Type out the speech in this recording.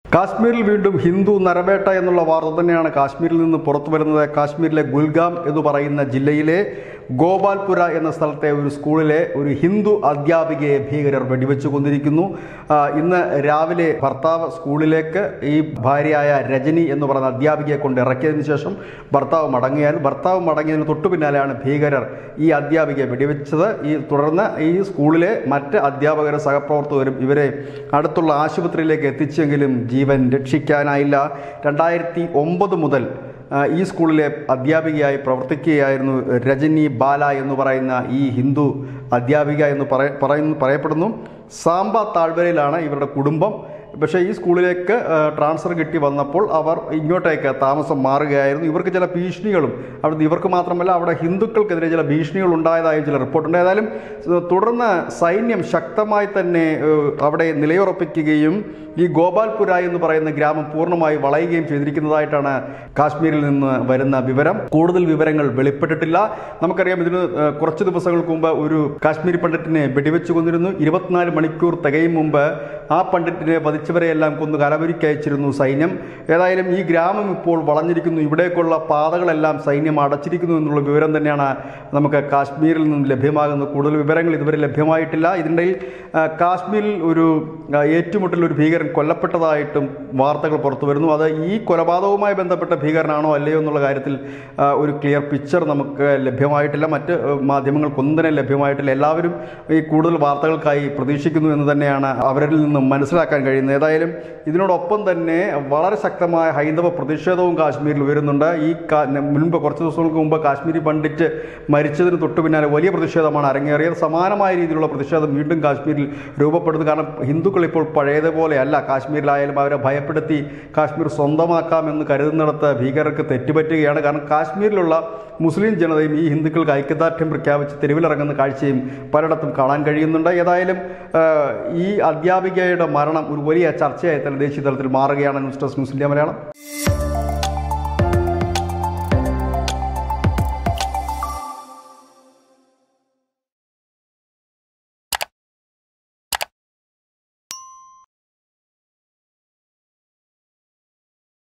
കാശ്മീരിൽ വീണ്ടും ഹിന്ദു നരവേട്ട എന്നുള്ള വാർത്ത തന്നെയാണ് കാശ്മീരിൽ നിന്ന് പുറത്തു വരുന്നത് കാശ്മീരിലെ ഗുൽഗാം എന്ന് പറയുന്ന ജില്ലയിലെ ഗോപാൽപുര എന്ന സ്ഥലത്തെ ഒരു സ്കൂളിലെ ഒരു ഹിന്ദു അധ്യാപികയെ ഭീകരർ വെടിവെച്ചു കൊന്നിരിക്കുന്നു ആ, ഇന്ന് രാവിലെ ഭർത്താവ് സ്കൂളിലേക്ക് ഈ ഭാര്യയായ രജനി എന്ന് പറയുന്ന അധ്യാപികയെ കൊണ്ട് ഇറക്കിയതിനു ശേഷം ഭർത്താവ് മടങ്ങിയായിരുന്നു ഭർത്താവ് മടങ്ങിയതിന് തൊട്ടു പിന്നാലെയാണ് ഭീകരർ ഈ അധ്യാപികയെ വെടിവെച്ചത് ഈ തുടർന്ന് ഈ സ്കൂളിലെ മറ്റ് അധ്യാപകരും സഹപ്രവർത്തകരും ഇവരെ അടുത്തുള്ള ആശുപത്രിയിലേക്ക് എത്തിച്ചെങ്കിലും ജീവൻ രക്ഷിക്കാനായില്ല രണ്ടായിരത്തി ഒമ്പത് മുതൽ ആ, ഈ സ്കൂളിലെ അധ്യാപികയായി പ്രവർത്തിക്കുകയായിരുന്നു രജനി ബാല എന്ന് പറയുന്ന ഈ ഹിന്ദു അധ്യാപിക എന്ന് പറയ പറയുന്നു പറയപ്പെടുന്നു സാമ്പ താഴ്വരയിലാണ് ഇവരുടെ കുടുംബം പക്ഷേ ഈ സ്കൂളിലേക്ക് ആ, ട്രാൻസ്ഫർ കിട്ടി വന്നപ്പോൾ അവർ ഇങ്ങോട്ടേക്ക് താമസം മാറുകയായിരുന്നു ഇവർക്ക് ചില ഭീഷണികളും അവിടെ ഇവർക്ക് മാത്രമല്ല അവിടെ ഹിന്ദുക്കൾക്കെതിരെ ചില ഭീഷണികൾ ഉണ്ടായതായും ചില റിപ്പോർട്ടുണ്ട് ഏതായാലും സ് തുടർന്ന് സൈന്യം ശക്തമായി തന്നെ ഏഹ്, അവിടെ നിലയുറപ്പിക്കുകയും ഈ ഗോപാൽപുര എന്ന് പറയുന്ന ഗ്രാമം പൂർണ്ണമായി വളയുകയും ചെയ്തിരിക്കുന്നതായിട്ടാണ് കാശ്മീരിൽ നിന്ന് വരുന്ന വിവരം കൂടുതൽ വിവരങ്ങൾ വെളിപ്പെട്ടിട്ടില്ല നമുക്കറിയാം ഇതിന് ഏഹ്, കുറച്ച് ദിവസങ്ങൾക്ക് മുമ്പ് ഒരു കാശ്മീരി പണ്ഡിറ്റിനെ വെടിവെച്ച് കൊന്നിരുന്നു ഇരുപത്തിനാല് മണിക്കൂർ തികയും മുമ്പ് ആ പണ്ഡിറ്റിനെ വധിച്ചവരെയെല്ലാം കൊന്നു കലവരിക്ക് അയച്ചിരുന്നു സൈന്യം ഏതായാലും ഈ ഗ്രാമം ഇപ്പോൾ വളഞ്ഞിരിക്കുന്നു ഇവിടേക്കുള്ള പാതകളെല്ലാം സൈന്യം അടച്ചിരിക്കുന്നു എന്നുള്ള വിവരം തന്നെയാണ് നമുക്ക് കാശ്മീരിൽ നിന്നും ലഭ്യമാകുന്നത് കൂടുതൽ വിവരങ്ങൾ ഇതുവരെ ലഭ്യമായിട്ടില്ല ഇതിൻ്റെ ആ, കാശ്മീരിൽ ഒരു ആ, ഏറ്റുമുട്ടൽ ഒരു ഭീകരൻ കൊല്ലപ്പെട്ടതായിട്ടും വാർത്തകൾ പുറത്തു വരുന്നു അത് ഈ കൊലപാതകവുമായി ബന്ധപ്പെട്ട ഭീകരനാണോ അല്ലയോ എന്നുള്ള കാര്യത്തിൽ ആ, ഒരു ക്ലിയർ പിക്ചർ നമുക്ക് ലഭ്യമായിട്ടില്ല മറ്റ് ആ, മാധ്യമങ്ങൾക്കൊന്നും തന്നെ ലഭ്യമായിട്ടില്ല എല്ലാവരും ഈ കൂടുതൽ വാർത്തകൾക്കായി പ്രതീക്ഷിക്കുന്നു എന്ന് തന്നെയാണ് അവരിൽ നിന്നും മനസ്സിലാക്കാൻ കഴിയുന്നത് ഏതായാലും ഇതിനോടൊപ്പം തന്നെ വളരെ ശക്തമായ ഹൈന്ദവ പ്രതിഷേധവും കാശ്മീരിൽ ഉയരുന്നുണ്ട് ഈ കാ- മുൻപ് കുറച്ച് ദിവസങ്ങൾക്ക് മുമ്പ് കാശ്മീരി പണ്ഡിറ്റ് മരിച്ചതിന് തൊട്ടു പിന്നാലെ വലിയ പ്രതിഷേധമാണ് അരങ്ങേറിയത് സമാനമായ രീതിയിലുള്ള പ്രതിഷേധം വീണ്ടും കാശ്മീരിൽ രൂപപ്പെടുന്നു കാരണം ഹിന്ദുക്കൾ ഇപ്പോൾ പഴയതുപോലെയല്ല കാശ്മീരിലായാലും അവരെ ഭയപ്പെടുത്തി കാശ്മീർ സ്വന്തമാക്കാമെന്ന് കരുതുന്നിടത്ത് ഭീകരർക്ക് തെറ്റുപറ്റുകയാണ് കാരണം കാശ്മീരിലുള്ള മുസ്ലിം ജനതയും ഈ ഹിന്ദുക്കൾക്ക് ഐക്യദാർഢ്യം പ്രഖ്യാപിച്ച് തെരുവിലിറങ്ങുന്ന കാഴ്ചയും പലയിടത്തും കാണാൻ കഴിയുന്നുണ്ട് ഏതായാലും ആ, ഈ അധ്യാപികയുടെ മരണം ഒരു വലിയ ചർച്ചയായി തന്നെ ദേശീയ തലത്തിൽ മാറുകയാണ് news desk news India Malayalam